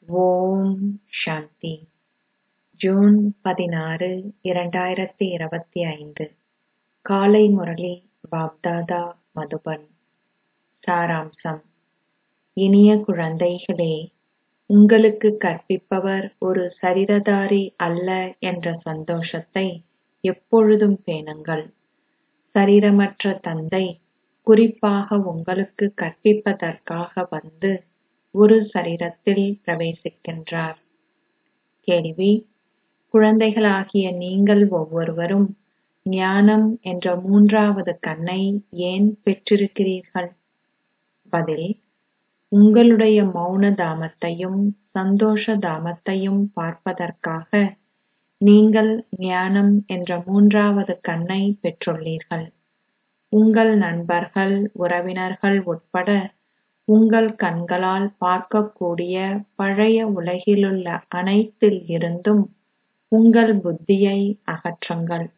ஓம் சாந்தி June பதினாறு இரண்டாயிரத்தி இருபத்தி ஐந்து காலை முரளி பாப்தாதா மதுபன் சாராம்சம் இனிய குழந்தைகளே உங்களுக்கு கற்பிப்பவர் ஒரு சரீரதாரி அல்ல என்ற சந்தோஷத்தை எப்பொழுதும் பேணுங்கள் சரீரமற்ற தந்தை குறிப்பாக உங்களுக்கு கற்பிப்பதற்காக வந்து ஒரு சரீரத்தில் பிரவேசிக்கின்றார் கேள்வி குழந்தைகளாகிய நீங்கள் ஒவ்வொருவரும் ஞானம் என்ற மூன்றாவது கண்ணை ஏன் பெற்றிருக்கிறீர்கள் பதில் உங்களுடைய மௌன தாமத்தையும் சந்தோஷ தாமத்தையும் பார்ப்பதற்காக நீங்கள் ஞானம் என்ற மூன்றாவது கண்ணை பெற்றுள்ளீர்கள் உங்கள் நண்பர்கள் உறவினர்கள் உட்பட உங்கள் கண்களால் பார்க்கக்கூடிய பழைய உலகிலுள்ள அனைத்தில் இருந்தும் உங்கள் புத்தியை அகற்றுங்கள்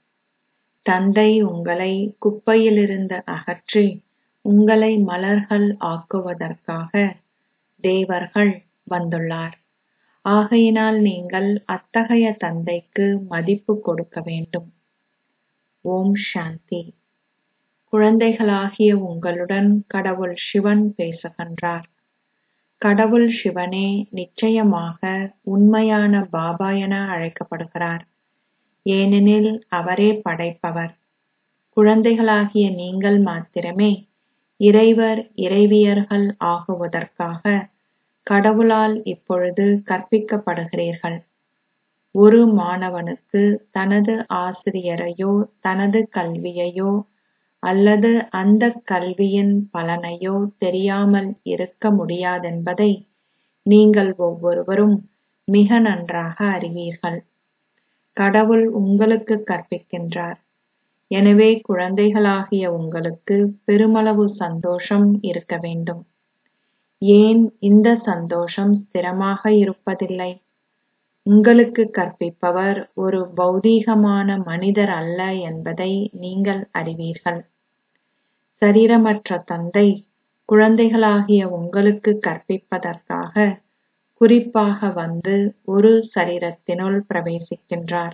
தந்தை உங்களை குப்பையிலிருந்து அகற்றி உங்களை மலர்கள் ஆக்குவதற்காக தேவர்கள் வந்துள்ளார் ஆகையினால் நீங்கள் அத்தகைய தந்தைக்கு மதிப்பு கொடுக்க வேண்டும் ஓம் சாந்தி குழந்தைகளாகிய உங்களுடன் கடவுள் சிவன் பேசுகின்றார் கடவுள் சிவனே நிச்சயமாக உண்மையான பாபா என அழைக்கப்படுகிறார் ஏனெனில் அவரே படைப்பவர் குழந்தைகளாகிய நீங்கள் மாத்திரமே இறைவர் இறைவியர்கள் ஆகுவதற்காக கடவுளால் இப்பொழுது கற்பிக்கப்படுகிறீர்கள் ஒரு மாணவனுக்கு தனது ஆசிரியரையோ தனது கல்வியையோ அல்லது அந்த கல்வியின் பலனையோ தெரியாமல் இருக்க முடியாதென்பதை நீங்கள் ஒவ்வொருவரும் மிக நன்றாக அறிவீர்கள் கடவுள் உங்களுக்கு கற்பிக்கின்றார் எனவே குழந்தைகளாகிய உங்களுக்கு பெருமளவு சந்தோஷம் இருக்க வேண்டும் ஏன் இந்த சந்தோஷம் ஸ்திரமாக இருப்பதில்லை உங்களுக்கு கற்பிப்பவர் ஒரு பௌதீகமான மனிதர் அல்ல என்பதை நீங்கள் அறிவீர்கள் சரீரமற்ற தந்தை குழந்தைகளாகிய உங்களுக்கு கற்பிப்பதற்காக குறிப்பாக வந்து ஒரு சரீரத்தினுள் பிரவேசிக்கின்றார்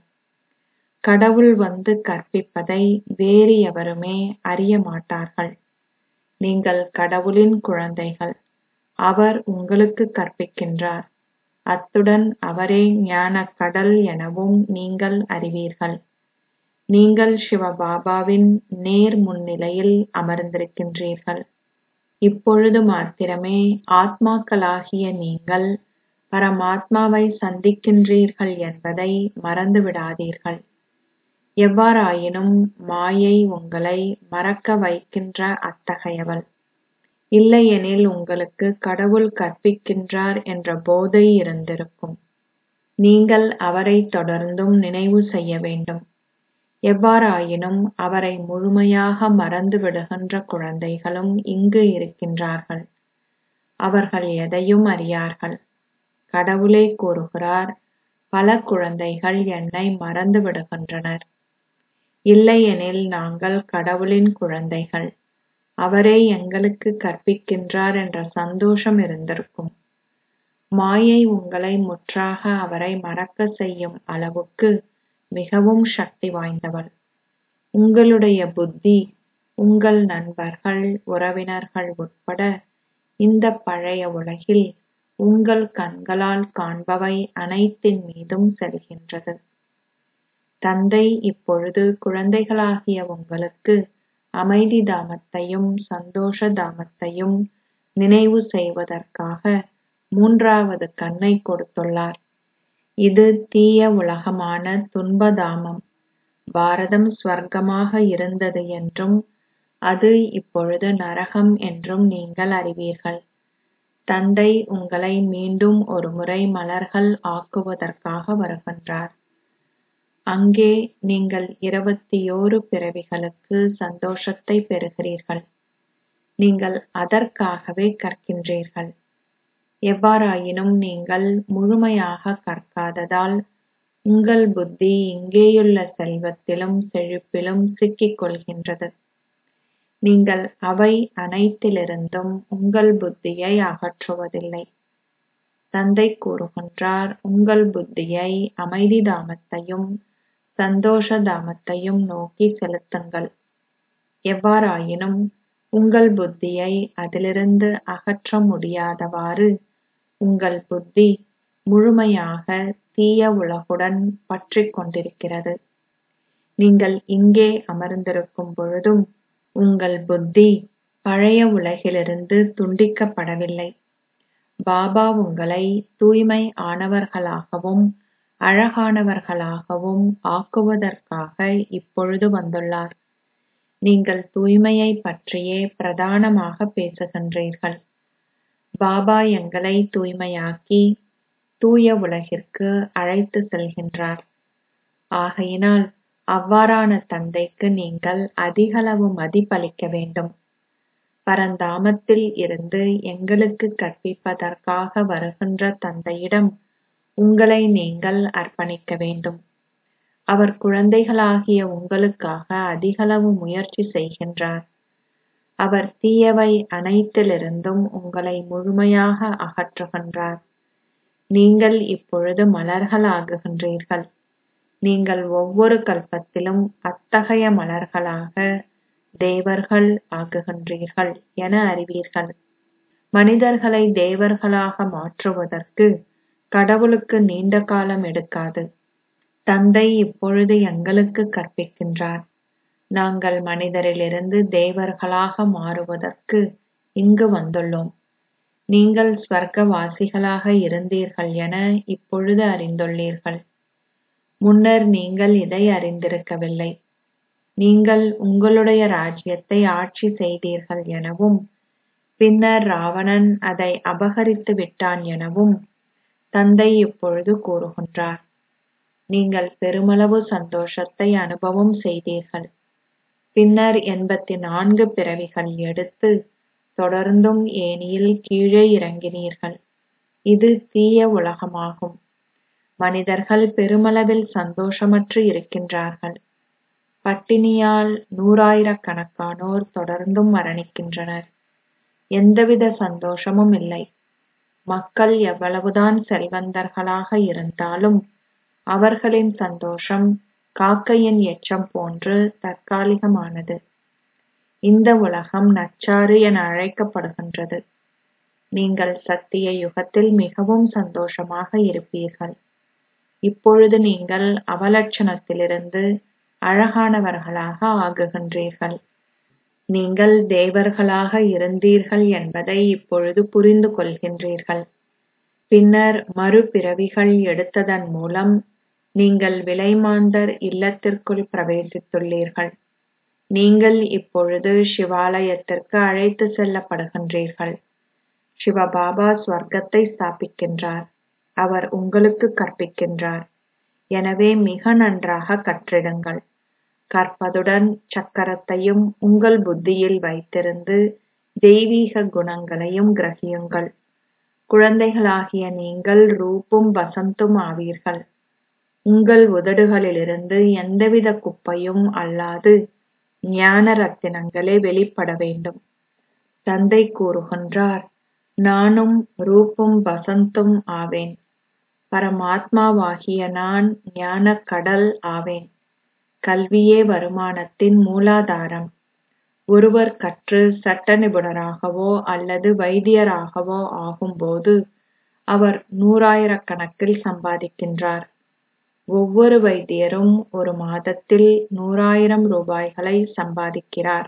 கடவுள் வந்து கற்பிப்பதை வேறு எவருமே அறிய மாட்டார்கள் நீங்கள் கடவுளின் குழந்தைகள் அவர் உங்களுக்கு கற்பிக்கின்றார் அத்துடன் அவரே ஞானக் கடல் எனவும் நீங்கள் அறிவீர்கள் நீங்கள் சிவபாபாவின் நேர் முன்னிலையில் அமர்ந்திருக்கின்றீர்கள் இப்பொழுது மாத்திரமே ஆத்மாக்களாகிய நீங்கள் பரமாத்மாவை சந்திக்கின்றீர்கள் என்பதை மறந்து விடாதீர்கள் எவ்வாறாயினும் மாயை உங்களை மறக்க வைக்கின்ற அத்தகையவள் இல்லையெனில் உங்களுக்கு கடவுள் கற்பிக்கின்றார் என்ற போதை இருந்திருக்கும் நீங்கள் அவரை தொடர்ந்தும் நினைவு செய்ய வேண்டும் எவ்வாறாயினும் அவரை முழுமையாக மறந்து விடுகின்ற குழந்தைகளும் இங்கு இருக்கின்றார்கள் அவர்கள் எதையும் அறியார்கள் கடவுளே கூறுகிறார் பல குழந்தைகள் என்னை மறந்து விடுகின்றனர் இல்லையெனில் நாங்கள் கடவுளின் குழந்தைகள் அவரே எங்களுக்கு கற்பிக்கின்றார் என்ற சந்தோஷம் இருந்திருக்கும் மாயை உங்களை முற்றாக அவரை மறக்க செய்யும் அளவுக்கு மிகவும் சக்தி வாய்ந்தவள் உங்களுடைய புத்தி உங்கள் நண்பர்கள் உறவினர்கள் உட்பட இந்த பழைய உலகில் உங்கள் கண்களால் காண்பவை அனைத்தின் மீதும் செல்கின்றது தந்தை இப்பொழுது குழந்தைகளாகிய உங்களுக்கு அமைதி தாமத்தையும் சந்தோஷ தாமத்தையும் நினைவு செய்வதற்காக மூன்றாவது கண்ணை கொடுத்துள்ளார் இது தீய உலகமான துன்பதாமம் பாரதம் ஸ்வர்க்கமாக இருந்தது என்றும் அது இப்பொழுது நரகம் என்றும் நீங்கள் அறிவீர்கள் தந்தை உங்களை மீண்டும் ஒருமுறை மலர்கள் ஆக்குவதற்காக வருகின்றார் அங்கே நீங்கள் இருபத்தியோரு பிறவிகளுக்கு சந்தோஷத்தை பெறுகிறீர்கள் நீங்கள் அதற்காகவே கற்கின்றீர்கள் எவ்வாறாயினும் நீங்கள் முழுமையாக கற்காததால் உங்கள் புத்தி இங்கேயுள்ள செல்வத்திலும் செழிப்பிலும் சிக்கிக் கொள்கின்றது நீங்கள் அவை அனைத்திலிருந்தும் உங்கள் புத்தியை அகற்றுவதில்லை தந்தை கூறுகின்றார் உங்கள் புத்தியை அமைதி தாமத்தையும் சந்தோஷ தாமத்தையும் நோக்கி செலுத்துங்கள் எவ்வாறாயினும் உங்கள் புத்தியை அதிலிருந்து அகற்ற முடியாதவாறு உங்கள் புத்தி முழுமையாக தீய உலகுடன் பற்றிக் கொண்டிருக்கிறது நீங்கள் இங்கே அமர்ந்திருக்கும் பொழுதும் உங்கள் புத்தி பழைய உலகிலிருந்து துண்டிக்கப்படவில்லை பாபா உங்களை தூய்மை ஆனவர்களாகவும் அழகானவர்களாகவும் ஆக்குவதற்காக இப்பொழுது வந்துள்ளார் நீங்கள் தூய்மையை பற்றியே பிரதானமாக பேசுகின்றீர்கள் பாபா எங்களை தூய்மையாக்கி தூய உலகிற்கு அழைத்து செல்கின்றார் ஆகையினால் அவ்வாறான தந்தைக்கு நீங்கள் அதிகளவு மதிப்பளிக்க வேண்டும் பரந்தாமத்தில் இருந்து எங்களுக்கு கற்பிப்பதற்காக வருகின்ற தந்தையிடம் உங்களை நீங்கள் அர்ப்பணிக்க வேண்டும் அவர் குழந்தைகளாகிய உங்களுக்காக அதிகளவு முயற்சி செய்கின்றார் அவர் தீயவை அனைத்திலிருந்தும் உங்களை முழுமையாக அகற்றுகின்றார் நீங்கள் இப்பொழுது மலர்களாகுகின்றீர்கள் நீங்கள் ஒவ்வொரு கல்பத்திலும் அத்தகைய மலர்களாக தேவர்கள் ஆகுகின்றீர்கள் என அறிவீர்கள் மனிதர்களை தேவர்களாக மாற்றுவதற்கு கடவுளுக்கு நீண்ட காலம் எடுக்காது தந்தை இப்பொழுது எங்களுக்கு கற்பிக்கின்றார் நாங்கள் மனிதரிலிருந்து தேவர்களாக மாறுவதற்கு இங்கு வந்துள்ளோம் நீங்கள் ஸ்வர்க்கவாசிகளாக இருந்தீர்கள் என இப்பொழுது அறிந்துள்ளீர்கள் முன்னர் நீங்கள் இதை அறிந்திருக்கவில்லை நீங்கள் உங்களுடைய ராஜ்யத்தை ஆட்சி செய்தீர்கள் எனவும் பின்னர் ராவணன் அதை அபகரித்து விட்டான் எனவும் தந்தை இப்பொழுது கூறுகின்றார் நீங்கள் பெருமளவு சந்தோஷத்தை அனுபவம் செய்தீர்கள் பின்னர் எண்பத்தி நான்கு பிறவிகள் எடுத்து தொடர்ந்தும் ஏனியில் கீழே இறங்கினீர்கள் இது தீய உலகமாகும் மனிதர்கள் பெருமளவில் சந்தோஷமற்று இருக்கின்றார்கள் பட்டினியால் நூறாயிரக்கணக்கானோர் தொடர்ந்தும் மரணிக்கின்றனர் எந்தவித சந்தோஷமும் இல்லை மக்கள் எவ்வளவுதான் செல்வந்தர்களாக இருந்தாலும் அவர்களின் சந்தோஷம் காக்கையின் எச்சம் போன்று தற்காலிகமானது இந்த உலகம் நச்சாறு என அழைக்கப்படுகின்றது நீங்கள் சத்திய யுகத்தில் மிகவும் சந்தோஷமாக இருப்பீர்கள் இப்பொழுது நீங்கள் அவலட்சணத்திலிருந்து அழகானவர்களாக ஆகுகின்றீர்கள் நீங்கள் தேவர்களாக இருந்தீர்கள் என்பதை இப்பொழுது புரிந்து கொள்கின்றீர்கள் பின்னர் மறுபிறவிகள் எடுத்ததன் மூலம் நீங்கள் விலைமாந்தர் இல்லத்திற்குள் பிரவேசித்துள்ளீர்கள் நீங்கள் இப்பொழுது சிவாலயத்திற்கு அழைத்து செல்லப்படுகின்றீர்கள் சிவபாபா ஸ்வர்க்கத்தை ஸ்தாபிக்கின்றார் அவர் உங்களுக்கு கற்பிக்கின்றார் எனவே மிக நன்றாக கற்றிடுங்கள் கற்பதுடன் சக்கரத்தையும் உங்கள் புத்தியில் வைத்திருந்து தெய்வீக குணங்களையும் கிரகியுங்கள் குழந்தைகளாகிய நீங்கள் ரூப்பும் வசந்தும் ஆவீர்கள் உங்கள் உதடுகளிலிருந்து எந்தவித குப்பையும் அல்லாது ஞான ரத்தினங்களே வெளிப்பட வேண்டும் தந்தை கூறுகின்றார் நானும் ரூப்பும் வசந்தும் ஆவேன் பரமாத்மாவாகிய நான் ஞானக் கடல் ஆவேன் கல்வியே வருமானத்தின் மூலாதாரம் ஒருவர் கற்று சட்ட நிபுணராகவோ அல்லது வைத்தியராகவோ ஆகும்போது அவர் நூறாயிரக்கணக்கில் சம்பாதிக்கின்றார் ஒவ்வொரு வைத்தியரும் ஒரு மாதத்தில் நூறாயிரம் ரூபாய்களை சம்பாதிக்கிறார்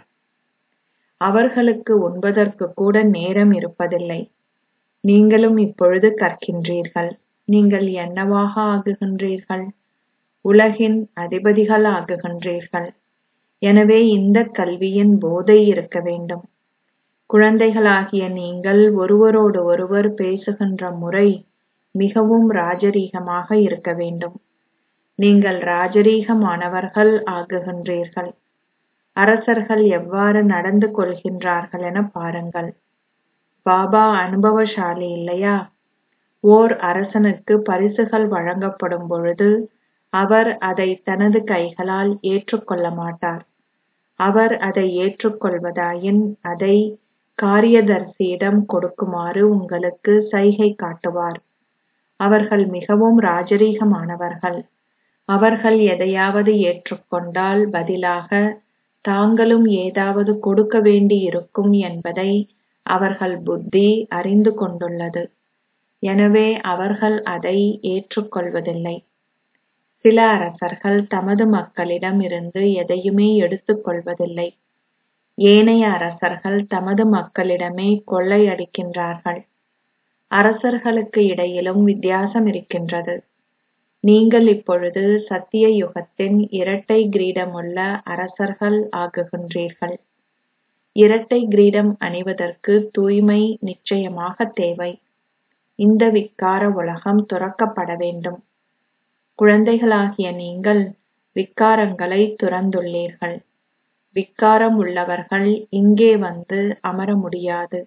அவர்களுக்கு உண்பதற்கு கூட நேரம் இருப்பதில்லை நீங்களும் இப்பொழுது கற்கின்றீர்கள் நீங்கள் என்னவாக ஆகுகின்றீர்கள் உலகின் அதிபதிகள் ஆகுகின்றீர்கள் எனவே இந்த கல்வியின் போதை இருக்க வேண்டும் குழந்தைகளாகிய நீங்கள் ஒருவரோடு ஒருவர் பேசுகின்ற முறை மிகவும் ராஜரீகமாக இருக்க வேண்டும் நீங்கள் ராஜரீகமானவர்கள் ஆகுகின்றீர்கள் அரசர்கள் எவ்வாறு நடந்து கொள்கின்றார்கள் என பாருங்கள் பாபா அனுபவசாலி இல்லையா ஓர் அரசனுக்கு பரிசுகள் வழங்கப்படும் பொழுது அவர் அதை தனது கைகளால் ஏற்றுக்கொள்ள மாட்டார் அவர் அதை ஏற்றுக்கொள்வதாயின் அதை காரியதர்சியிடம் கொடுக்குமாறு உங்களுக்கு சைகை காட்டுவார் அவர்கள் மிகவும் ராஜரீகமானவர்கள் அவர்கள் எதையாவது ஏற்றுக்கொண்டால் பதிலாக தாங்களும் ஏதாவது கொடுக்க வேண்டியிருக்கும் என்பதை அவர்கள் புத்தி அறிந்து கொண்டுள்ளது எனவே அவர்கள் அதை ஏற்றுக்கொள்வதில்லை சில அரசர்கள் தமது மக்களிடம் இருந்து எதையுமே எடுத்துக் கொள்வதில்லை ஏனைய அரசர்கள் தமது மக்களிடமே கொள்ளையடிக்கின்றார்கள் அரசர்களுக்கு இடையிலும் வித்தியாசம் இருக்கின்றது நீங்கள் இப்பொழுது சத்திய யுகத்தின் இரட்டை கிரீடமுள்ள அரசர்கள் ஆகுகின்றீர்கள் இரட்டை கிரீடம் அணிவதற்கு தூய்மை நிச்சயமாக தேவை இந்த விக்கார உலகம் துறக்கப்பட வேண்டும் குழந்தைகளாகிய நீங்கள் விக்காரங்களை துறந்துள்ளீர்கள் விக்காரம் உள்ளவர்கள் இங்கே வந்து அமர முடியாது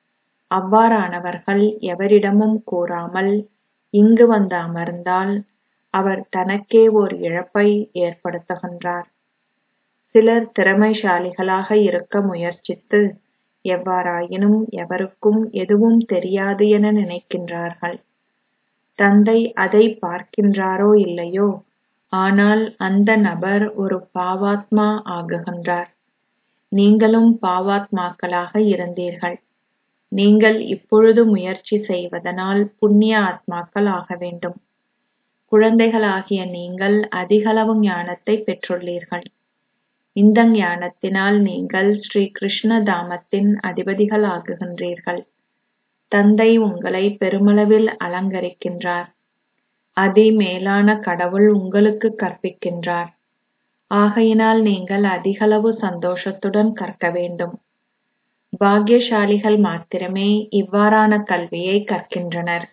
அவ்வாறானவர்கள் எவரிடமும் கூறாமல் இங்கு வந்து அமர்ந்தால் அவர் தனக்கே ஓர் இழப்பை ஏற்படுத்துகின்றார் சிலர் திறமைசாலிகளாக இருக்க முயற்சித்து எவ்வாறாயினும் எவருக்கும் எதுவும் தெரியாது என நினைக்கின்றார்கள் தந்தை அதை பார்க்கின்றாரோ இல்லையோ ஆனால் அந்த நபர் ஒரு பாவாத்மா ஆகுகின்றார் நீங்களும் பாவாத்மாக்களாக இருந்தீர்கள் நீங்கள் இப்பொழுது முயற்சி செய்வதனால் புண்ணிய ஆத்மாக்கள் ஆக வேண்டும் குழந்தைகளாகிய நீங்கள் அதிகளவு ஞானத்தை பெற்றுள்ளீர்கள் இந்த ஞானத்தினால் நீங்கள் ஸ்ரீ கிருஷ்ண தாமத்தின் அதிபதிகள் ஆகுகின்றீர்கள் தந்தை உங்களை பெருமளவில் அலங்கரிக்கின்றார் அதி மேலான கடவுள் உங்களுக்கு கற்பிக்கின்றார் ஆகையினால் நீங்கள் அதிகளவு சந்தோஷத்துடன் கற்க வேண்டும் பாக்கியசாலிகள் மாத்திரமே இவ்வாறான கல்வியை கற்கின்றனர்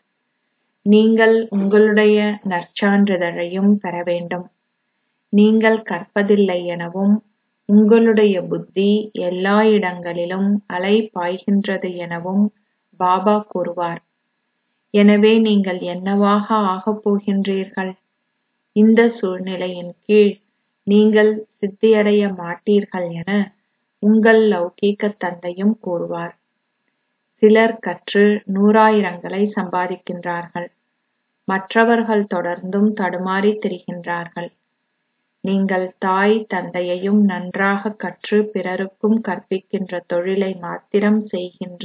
நீங்கள் உங்களுடைய நற்சான்றிதழையும் பெற வேண்டும் நீங்கள் கற்பதில்லை எனவும் உங்களுடைய புத்தி எல்லா இடங்களிலும் அலை பாய்கின்றது எனவும் பாபா கூறுவார் எனவே நீங்கள் என்னவாக ஆகப் போகின்றீர்கள் இந்த சூழ்நிலையின் கீழ் நீங்கள் சித்தியடைய மாட்டீர்கள் என உங்கள் லௌகீக தந்தையும் கூறுவார் சிலர் கற்று நூறாயிரங்களை சம்பாதிக்கின்றார்கள் மற்றவர்கள் தொடர்ந்தும் தடுமாறித் திரிகின்றார்கள் நீங்கள் தாய் தந்தையையும் நன்றாக கற்று பிறருக்கும் கற்பிக்கின்ற தொழிலை மாத்திரம் செய்கின்ற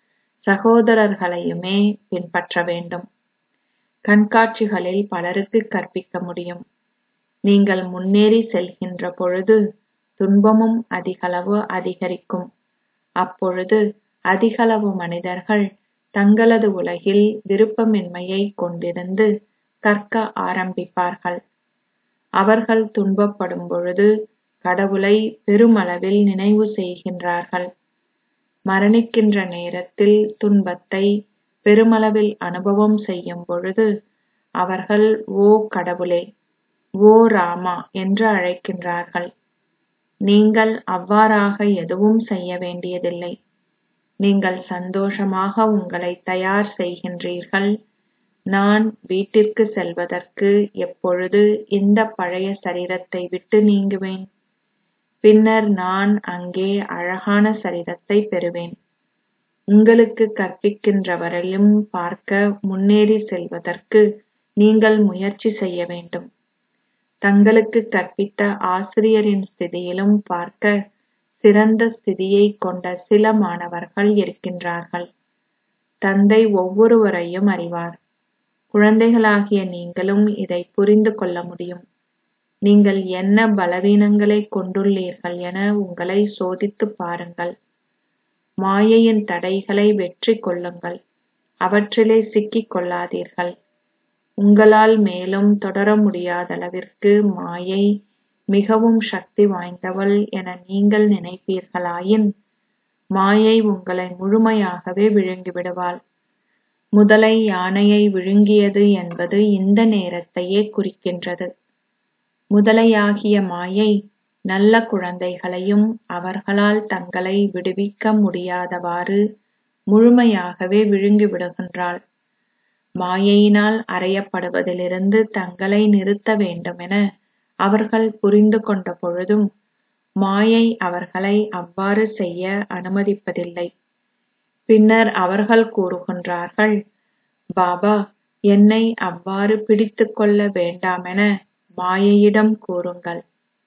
சகோதரர்களையுமே பின்பற்ற வேண்டும் கண்காட்சிகளில் பலருக்கு கற்பிக்க முடியும் நீங்கள் முன்னேறி செல்கின்ற பொழுது துன்பமும் அதிகளவு அதிகரிக்கும் அப்பொழுது அதிகளவு மனிதர்கள் தங்களது உலகில் விருப்பமின்மையை கொண்டிருந்து கற்க ஆரம்பிப்பார்கள் அவர்கள் துன்பப்படும் பொழுது கடவுளை பெருமளவில் நினைவு செய்கின்றார்கள் மரணிக்கின்ற நேரத்தில் துன்பத்தை பெருமளவில் அனுபவம் செய்யும் பொழுது அவர்கள் ஓ கடவுளே ஓ ராமா என்று அழைக்கின்றார்கள் நீங்கள் அவ்வாறாக எதுவும் செய்ய வேண்டியதில்லை நீங்கள் சந்தோஷமாக உங்களை தயார் செய்கின்றீர்கள் நான் வீட்டிற்கு செல்வதற்கு எப்பொழுது இந்த பழைய சரீரத்தை விட்டு நீங்குவேன் பின்னர் நான் அங்கே அழகான சரீரத்தை பெறுவேன் உங்களுக்கு கற்பிக்கின்றவரையும் பார்க்க முன்னேறி செல்வதற்கு நீங்கள் முயற்சி செய்ய வேண்டும் தங்களுக்கு கற்பித்த ஆசிரியரின் ஸ்திதியிலும் பார்க்க சிறந்த ஸ்திதியை கொண்ட சில மாணவர்கள் இருக்கின்றார்கள் தந்தை ஒவ்வொருவரையும் அறிவார் குழந்தைகளாகிய நீங்களும் இதை புரிந்து கொள்ள முடியும் நீங்கள் என்ன பலவீனங்களை கொண்டுள்ளீர்கள் என உங்களை சோதித்துப் பாருங்கள் மாயையின் தடைகளை வெற்றி கொள்ளுங்கள் அவற்றிலே சிக்கிக் கொள்ளாதீர்கள் உங்களால் மேலும் தொடர முடியாதளவிற்கு மாயை மிகவும் சக்தி வாய்ந்தவள் என நீங்கள் நினைப்பீர்களாயின் மாயை உங்களை முழுமையாகவே விழுங்கிவிடுவாள் முதலை யானையை விழுங்கியது என்பது இந்த நேரத்தையே குறிக்கின்றது முதலையாகிய மாயை நல்ல குழந்தைகளையும் அவர்களால் தங்களை விடுவிக்க முடியாதவாறு முழுமையாகவே விழுங்கிவிடுகின்றாள் மாயையினால் அறையப்படுவதிலிருந்து தங்களை நிறுத்த வேண்டுமென அவர்கள் புரிந்து கொண்ட பொழுதும் மாயை அவர்களை அவ்வாறு செய்ய அனுமதிப்பதில்லை பின்னர் அவர்கள் கூறுகின்றார்கள் பாபா என்னை அவ்வாறு பிடித்துக் கொள்ள வேண்டாமென மாயையிடம் கூறுங்கள்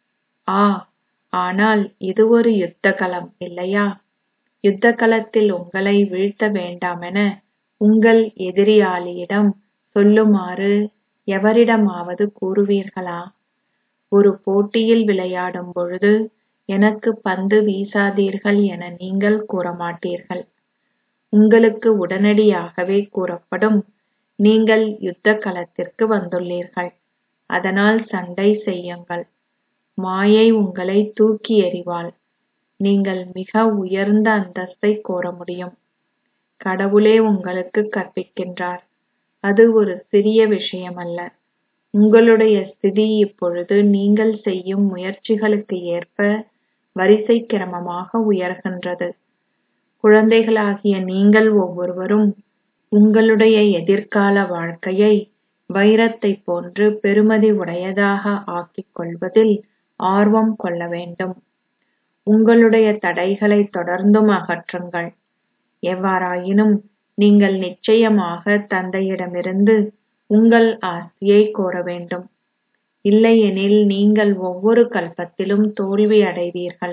ஆ ஆனால் இது ஒரு யுத்த களம் இல்லையா யுத்த களத்தில் உங்களை வீழ்த்த வேண்டாமென உங்கள் எதிரியாளியிடம் சொல்லுமாறு எவரிடமாவது கூறுவீர்களா ஒரு போட்டியில் விளையாடும் பொழுது எனக்கு பந்து வீசாதீர்கள் என நீங்கள் கூறமாட்டீர்கள் உங்களுக்கு உடனடியாகவே கூறப்படும் நீங்கள் யுத்த களத்திற்கு வந்துள்ளீர்கள் அதனால் சண்டை செய்யுங்கள் மாயை உங்களை தூக்கி எறிவாள் நீங்கள் மிக உயர்ந்த அந்தஸ்தை கோர முடியும் கடவுளே உங்களுக்கு கற்பிக்கின்றார் அது ஒரு சிறிய விஷயமல்ல உங்களுடைய ஸ்திதி இப்பொழுது நீங்கள் செய்யும் முயற்சிகளுக்கு ஏற்ப வரிசை கிரமமாக உயர்கின்றது குழந்தைகளாகிய நீங்கள் ஒவ்வொருவரும் உங்களுடைய எதிர்கால வாழ்க்கையை வைரத்தைப் போன்று பெறுமதி உடையதாக ஆக்கிக் கொள்வதில் ஆர்வம் கொள்ள வேண்டும் உங்களுடைய தடைகளை தொடர்ந்தும் அகற்றுங்கள் எவ்வாறாயினும் நீங்கள் நிச்சயமாக தந்தையிடமிருந்து உங்கள் ஆஸ்தியை கோர வேண்டும் இல்லையெனில் நீங்கள் ஒவ்வொரு கல்பத்திலும் தோல்வி அடைவீர்கள்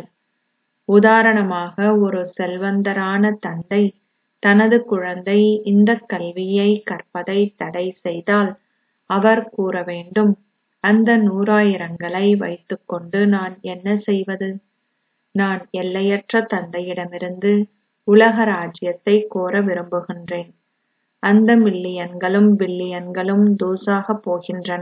உதாரணமாக ஒரு செல்வந்தரான தந்தை தனது குழந்தை இந்த கல்வியை கற்பதை தடை செய்தால் அவர் கூற வேண்டும் அந்த நூறாயிரங்களை வைத்துக்கொண்டு நான் என்ன செய்வது நான் எல்லையற்ற தந்தையிடமிருந்து உலக ராஜ்யத்தை கோர விரும்புகின்றேன் அந்த மில்லியன்களும் பில்லியன்களும் தூசாகப் போகின்றன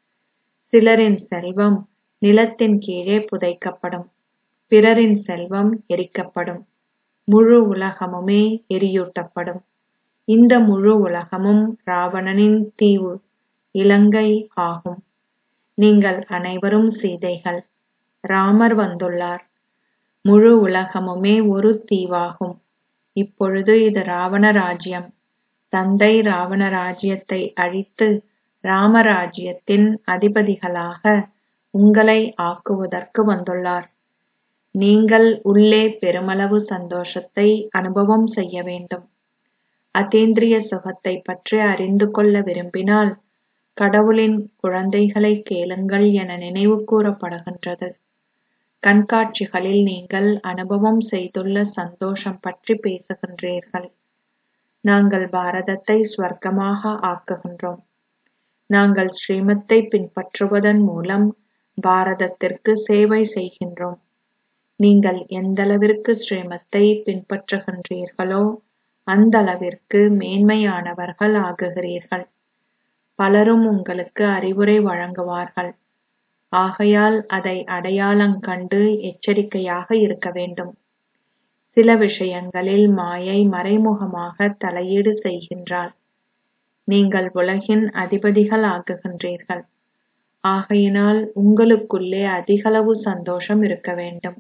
சிலரின் செல்வம் நிலத்தின் கீழே புதைக்கப்படும் பிறரின் செல்வம் எரிக்கப்படும் முழு உலகமுமே எரியூட்டப்படும் இந்த முழு உலகமும் ராவணனின் தீவு இலங்கை ஆகும் நீங்கள் அனைவரும் சீதைகள் ராமர் வந்துள்ளார் முழு உலகமுமே ஒரு தீவாகும் இப்பொழுது இது ராவண ராஜ்யம் தந்தை ராவண ராஜ்யத்தை அழித்து ராமராஜ்யத்தின் அதிபதிகளாக உங்களை ஆக்குவதற்கு வந்துள்ளார் நீங்கள் உள்ளே பெருமளவு சந்தோஷத்தை அனுபவம் செய்ய வேண்டும் அதீந்திரிய சுகத்தை பற்றி அறிந்து கொள்ள விரும்பினால் கடவுளின் குழந்தைகளை கேளுங்கள் என நினைவு கூறப்படுகின்றது கண்காட்சிகளில் நீங்கள் அனுபவம் செய்துள்ள சந்தோஷம் பற்றி பேசுகின்றீர்கள் நாங்கள் பாரதத்தை ஸ்வர்க்கமாக ஆக்குகின்றோம் நாங்கள் ஸ்ரீமத்தை பின்பற்றுவதன் மூலம் பாரதத்திற்கு சேவை செய்கின்றோம் நீங்கள் எந்தளவிற்கு ஸ்ரீமத்தை பின்பற்றுகின்றீர்களோ அந்த அளவிற்கு மேன்மையானவர்கள் ஆகுகிறீர்கள் பலரும் உங்களுக்கு அறிவுரை வழங்குவார்கள் ஆகையால் அதை அடையாளங்கண்டு எச்சரிக்கையாக இருக்க வேண்டும் சில விஷயங்களில் மாயை மறைமுகமாக தலையீடு செய்கின்றாள் நீங்கள் உலகின் அதிபதிகள் ஆகுகின்றீர்கள் ஆகையினால் உங்களுக்குள்ளே அதிகளவு சந்தோஷம் இருக்க வேண்டும்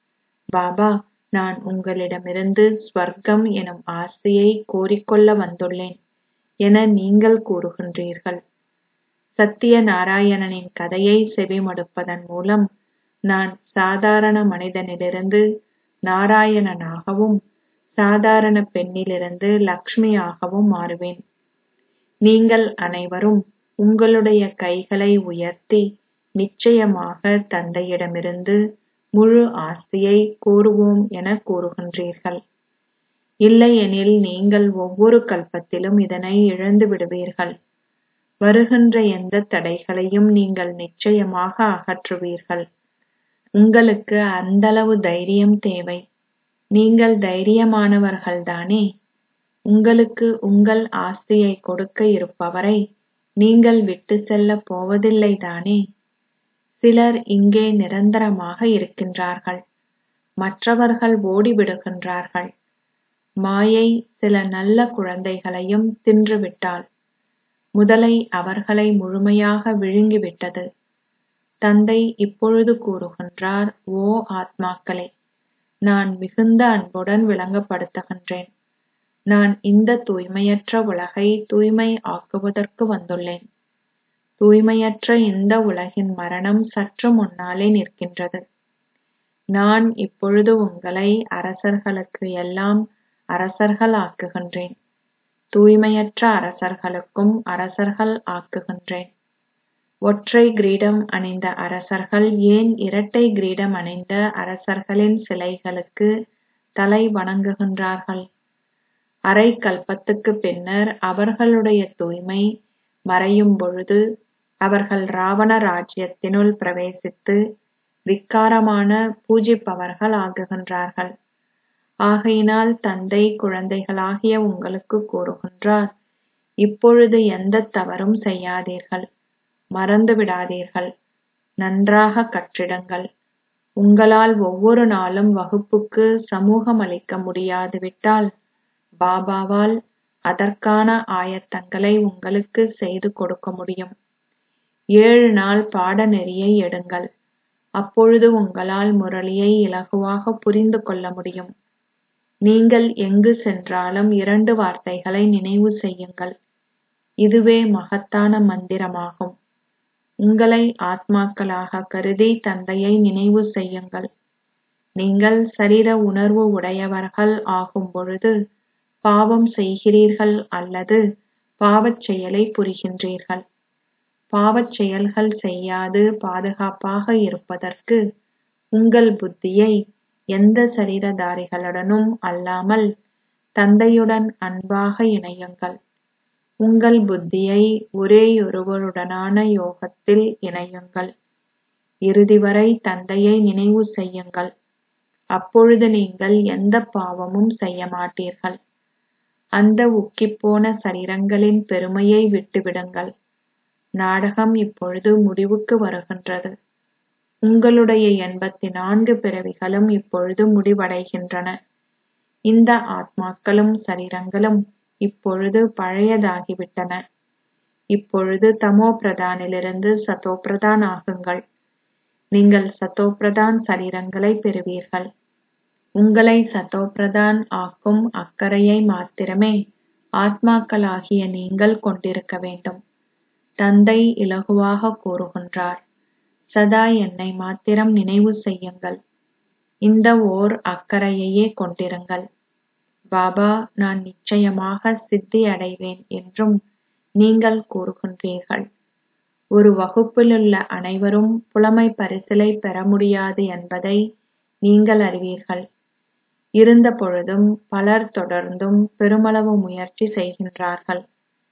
பாபா நான் உங்களிடமிருந்து ஸ்வர்க்கம் எனும் ஆசையை கோரிக்கொள்ள வந்துள்ளேன் என நீங்கள் கூறுகின்றீர்கள் சத்திய நாராயணனின் கதையை செவிமடுப்பதன் மூலம் நான் சாதாரண மனிதனிலிருந்து நாராயணனாகவும் சாதாரண பெண்ணிலிருந்து லக்ஷ்மியாகவும் மாறுவேன் நீங்கள் அனைவரும் உங்களுடைய கைகளை உயர்த்தி நிச்சயமாக தந்தையிடமிருந்து முழு ஆஸ்தியை கோருவோம் என கூறுகின்றீர்கள் இல்லையெனில் நீங்கள் ஒவ்வொரு கல்பத்திலும் இதனை இழந்து விடுவீர்கள் வருகின்ற எந்த தடைகளையும் நீங்கள் நிச்சயமாக அகற்றுவீர்கள் உங்களுக்கு அந்தளவு தைரியம் தேவை நீங்கள் தைரியமானவர்கள்தானே உங்களுக்கு உங்கள் ஆஸ்தியை கொடுக்க இருப்பவரை நீங்கள் விட்டு செல்லப் போவதில்லை தானே சிலர் இங்கே நிரந்தரமாக இருக்கின்றார்கள் மற்றவர்கள் ஓடிவிடுகின்றார்கள் மாயை சில நல்ல குழந்தைகளையும் தின்றுவிட்டாள் முதலை அவர்களை முழுமையாக விழுங்கிவிட்டது தந்தை இப்பொழுது கூறுகின்றார் ஓ ஆத்மாக்களே நான் மிகுந்த அன்புடன் விளங்கப்படுத்துகின்றேன் நான் இந்த தூய்மையற்ற உலகை தூய்மை ஆக்குவதற்கு வந்துள்ளேன் தூய்மையற்ற இந்த உலகின் மரணம் சற்று முன்னாலே நிற்கின்றது நான் இப்பொழுது உங்களை அரசர்களுக்கு எல்லாம் அரசர்கள் ஆக்குகின்றேன் தூய்மையற்ற அரசர்களுக்கும் அரசர்கள் ஆக்குகின்றேன் ஒற்றை கிரீடம் அணிந்த அரசர்கள் ஏன் இரட்டை கிரீடம் அணிந்த அரசர்களின் சிலைகளுக்கு தலை வணங்குகின்றார்கள் அரை கல்பத்துக்குப் பின்னர் அவர்களுடைய தூய்மை மறையும் பொழுது அவர்கள் ராவண ராஜ்யத்தினுள் பிரவேசித்து விக்காரமான பூஜிப்பவர்கள் ஆகுகின்றார்கள் ஆகையினால் தந்தை குழந்தைகளாகிய உங்களுக்கு கூறுகின்றார் இப்பொழுது எந்த தவறும் செய்யாதீர்கள் மறந்து விடாதீர்கள் நன்றாக கற்றிடுங்கள் உங்களால் ஒவ்வொரு நாளும் வகுப்புக்கு சமூகம் அளிக்க முடியாது விட்டால் பாபாவால் அதற்கான ஆயத்தங்களை உங்களுக்கு செய்து கொடுக்க முடியும் ஏழு நாள் பாடநெறியை எடுங்கள் அப்பொழுது உங்களால் முரளியை இலகுவாக புரிந்து கொள்ள முடியும் நீங்கள் எங்கு சென்றாலும் இரண்டு வார்த்தைகளை நினைவு செய்யுங்கள் இதுவே மகத்தான மந்திரமாகும் உங்களை ஆத்மாக்களாக கருதி தந்தையை நினைவு செய்யுங்கள் நீங்கள் சரீர உணர்வு உடையவர்கள் ஆகும் பொழுது பாவம் செய்கிறீர்கள் அல்லது பாவச் செயலை புரிகின்றீர்கள் பாவச் செயல்கள் செய்யாது பாதுகாப்பாக இருப்பதற்கு உங்கள் புத்தியை எந்த சரீரதாரிகளுடனும் அல்லாமல் தந்தையுடன் அன்பாக இணையுங்கள் உங்கள் புத்தியை ஒரேயொருவருடனான யோகத்தில் இணையுங்கள் இறுதி வரை தந்தையை நினைவு செய்யுங்கள் அப்பொழுது நீங்கள் எந்த பாவமும் செய்ய மாட்டீர்கள் அந்த உக்கிப்போன சரீரங்களின் பெருமையை விட்டுவிடுங்கள் நாடகம் இப்பொழுது முடிவுக்கு வருகின்றது உங்களுடைய எண்பத்தி நான்கு பிறவிகளும் இப்பொழுது முடிவடைகின்றன இந்த ஆத்மாக்களும் சரீரங்களும் இப்பொழுது பழையதாகிவிட்டன இப்பொழுது தமோ பிரதானிலிருந்து சதோ பிரதான் ஆகுங்கள் நீங்கள் சதோ பிரதான் சரீரங்களை பெறுவீர்கள் உங்களை சதோ பிரதான் ஆக்கும் அக்கறையை மாத்திரமே ஆத்மாக்களாகிய நீங்கள் கொண்டிருக்க வேண்டும் தந்தை இலகுவாக கூறுகின்றார் சதா என்னை மாத்திரம் நினைவு செய்யுங்கள் இந்த ஓர் அக்கறையையே கொண்டிருங்கள் பாபா நான் நிச்சயமாக சித்தி அடைவேன் என்றும் நீங்கள் கூறுகின்றீர்கள் ஒரு வகுப்பிலுள்ள அனைவரும் புலமை பரிசிலை பெற முடியாது என்பதை நீங்கள் அறிவீர்கள் இருந்த பொழுதும் பலர் தொடர்ந்தும் பெருமளவு முயற்சி செய்கின்றார்கள்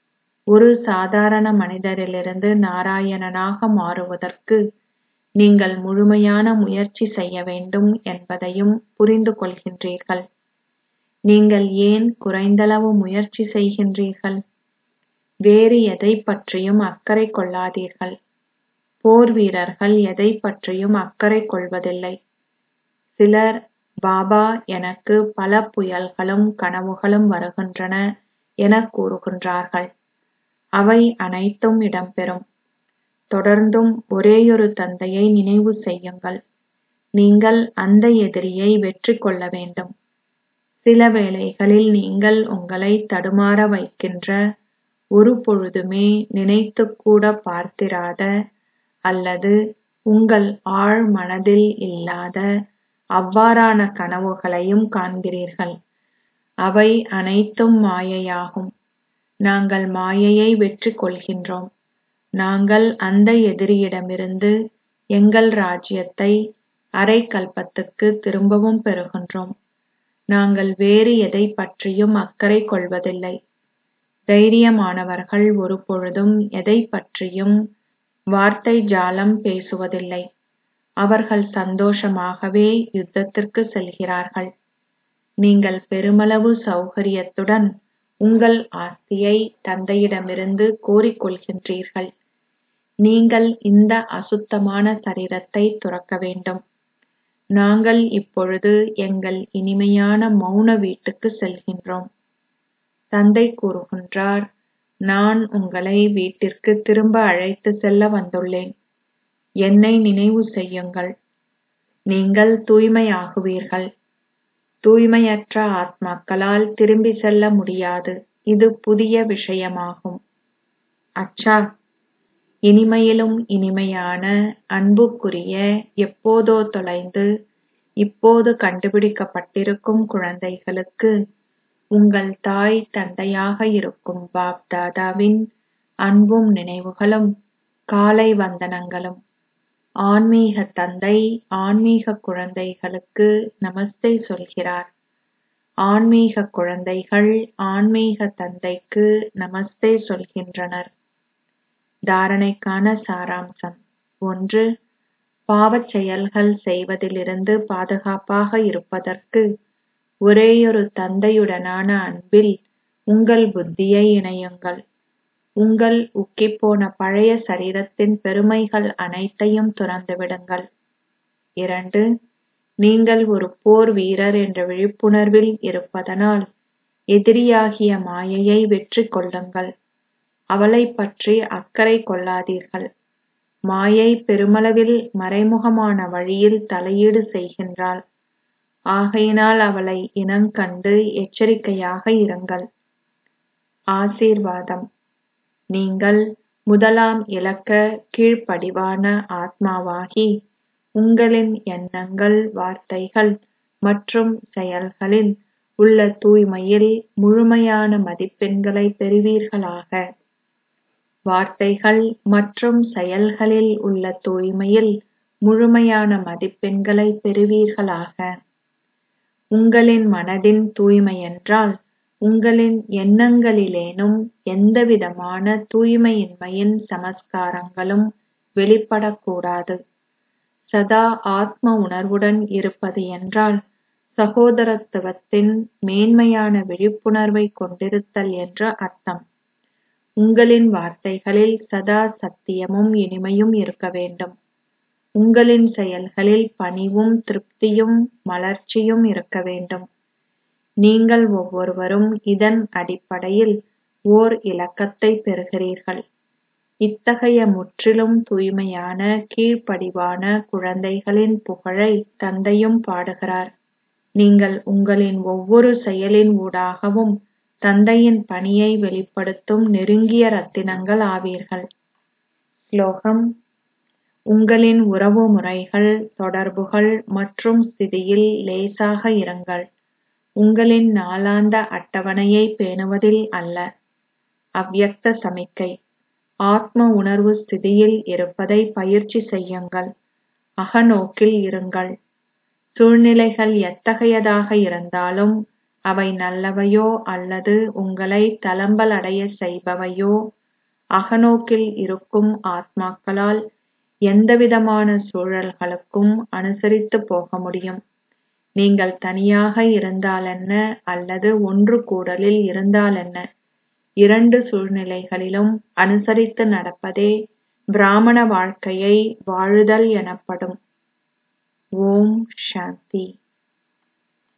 ஒரு சாதாரண மனிதரிலிருந்து நாராயணனாக மாறுவதற்கு நீங்கள் முழுமையான முயற்சி செய்ய வேண்டும் என்பதையும் புரிந்து கொள்கின்றீர்கள் நீங்கள் ஏன் குறைந்தளவு முயற்சி செய்கின்றீர்கள் வேறு எதைப் பற்றியும் அக்கறை கொள்ளாதீர்கள் போர் வீரர்கள் எதைப் பற்றியும் அக்கறை கொள்வதில்லை சிலர் பாபா எனக்கு பல புயல்களும் கனவுகளும் வருகின்றன எனக் கூறுகின்றார்கள் அவை அனைத்தும் இடம்பெறும் தொடர்ந்தும் ஒரேயொரு தந்தையை நினைவு செய்யுங்கள் நீங்கள் அந்த எதிரியை வெற்றி கொள்ள வேண்டும் சில வேளைகளில் நீங்கள் உங்களை தடுமாற வைக்கின்ற ஒரு பொழுதுமே நினைத்துக்கூட பார்த்திராத அல்லது உங்கள் ஆழ் மனதில் இல்லாத அவ்வாறான கனவுகளையும் காண்கிறீர்கள் அவை அனைத்தும் மாயையாகும் நாங்கள் மாயையை வெற்றி கொள்கின்றோம் நாங்கள் அந்த எதிரியிடமிருந்து எங்கள் ராஜ்யத்தை அரை கல்பத்துக்கு திரும்பவும் பெறுகின்றோம் நாங்கள் வேறு எதைப் பற்றியும் அக்கறை கொள்வதில்லை தைரியமானவர்கள் ஒருபொழுதும் எதைப் பற்றியும் வார்த்தை ஜாலம் பேசுவதில்லை அவர்கள் சந்தோஷமாகவே யுத்தத்திற்கு செல்கிறார்கள் நீங்கள் பெருமளவு சௌகரியத்துடன் உங்கள் ஆஸ்தியை தந்தையிடமிருந்து கோரிக்கொள்கின்றீர்கள் நீங்கள் இந்த அசுத்தமான சரீரத்தை துறக்க வேண்டும் நாங்கள் இப்பொழுது எங்கள் இனிமையான மௌன வீட்டுக்கு செல்கின்றோம் தந்தை கூறுகின்றார் நான் உங்களை வீட்டிற்கு திரும்ப அழைத்து செல்ல வந்துள்ளேன் என்னை நினைவு செய்யுங்கள் நீங்கள் தூய்மையாகுவீர்கள் தூய்மையற்ற ஆத்மாக்களால் திரும்பி செல்ல முடியாது இது புதிய விஷயமாகும் அச்சா இனிமையிலும் இனிமையான அன்புக்குரிய எப்போதோ தொலைந்து இப்போது கண்டுபிடிக்கப்பட்டிருக்கும் குழந்தைகளுக்கு உங்கள் தாய் தந்தையாக இருக்கும் பாப் தாதாவின் அன்பும் நினைவுகளும் காலை வந்தனங்களும் ஆன்மீக தந்தை ஆன்மீக குழந்தைகளுக்கு நமஸ்தே சொல்கிறார் ஆன்மீக குழந்தைகள் ஆன்மீக தந்தைக்கு நமஸ்தே சொல்கின்றனர் தாரணைக்கான சாராம்சம் ஒன்று பாவச் செயல்கள் செய்வதிலிருந்து பாதுகாப்பாக இருப்பதற்கு ஒரேயொரு தந்தையுடனான அன்பில் உங்கள் புத்தியை இணையுங்கள் உங்கள் உக்கிப்போன பழைய சரீரத்தின் பெருமைகள் அனைத்தையும் துறந்துவிடுங்கள் இரண்டு நீங்கள் ஒரு போர் வீரர் என்ற விழிப்புணர்வில் இருப்பதனால் எதிரியாகிய மாயையை வெற்றி கொள்ளுங்கள் அவளைப் பற்றி அக்கறை கொள்ளாதீர்கள் மாயை பெருமளவில் மறைமுகமான வழியில் தலையீடு செய்கின்றாள் ஆகையினால் அவளை இனங்கண்டு எச்சரிக்கையாக இருங்கள் ஆசீர்வாதம் நீங்கள் முதலாம் இலக்க கீழ்ப்படிவான ஆத்மாவாகி உங்களின் எண்ணங்கள் வார்த்தைகள் மற்றும் செயல்களில் உள்ள தூய்மையில் முழுமையான மதிப்பெண்களை பெறுவீர்களாக வார்த்தைகள் மற்றும் செயல்களில் உள்ள தூய்மையில் முழுமையான மதிப்பெண்களை பெறுவீர்களாக உங்களின் மனதின் தூய்மையென்றால் உங்களின் எண்ணங்களிலேனும் எந்தவிதமான தூய்மையின்மையின் சமஸ்காரங்களும் வெளிப்படக்கூடாது சதா ஆத்ம உணர்வுடன் இருப்பது என்றால் சகோதரத்துவத்தின் மேன்மையான விழிப்புணர்வை கொண்டிருத்தல் என்று அர்த்தம் உங்களின் வார்த்தைகளில் சதா சத்தியமும் இனிமையும் இருக்க வேண்டும் உங்களின் செயல்களில் பணிவும் திருப்தியும் மலர்ச்சியும் இருக்க வேண்டும் நீங்கள் ஒவ்வொருவரும் இதன் அடிப்படையில் ஓர் இலக்கத்தை பெறுகிறீர்கள் இத்தகைய முற்றிலும் தூய்மையான கீழ்ப்படிவான குழந்தைகளின் புகழை தந்தையும் பாடுகிறார் நீங்கள் உங்களின் ஒவ்வொரு செயலின் ஊடாகவும் தந்தையின் பணியை வெளிப்படுத்தும் நெருங்கிய ரத்தினங்கள் ஆவீர்கள் ஸ்லோகம் உங்களின் உறவு முறைகள் தொடர்புகள் மற்றும் ஸ்திதியில் லேசாக இருங்கள் உங்களின் நாளாந்த அட்டவணையை பேணுவதில் அல்ல அவ்யக்த சமிக்கை ஆத்ம உணர்வு ஸ்திதியில் இருப்பதை பயிற்சி செய்யுங்கள் அகநோக்கில் இருங்கள் சூழ்நிலைகள் எத்தகையதாக இருந்தாலும் அவை நல்லவையோ அல்லது உங்களை தளம்பல் அடைய செய்பவையோ அகநோக்கில் இருக்கும் ஆத்மாக்களால் எந்தவிதமான சூழல்களுக்கும் அனுசரித்து போக முடியும் நீங்கள் தனியாக இருந்தாலென்ன அல்லது ஒன்று கூடலில் இருந்தாலென்ன இரண்டு சூழ்நிலைகளிலும் அனுசரித்து நடப்பதே பிராமண வாழ்க்கையை வாழுதல் எனப்படும் ஓம் சாந்தி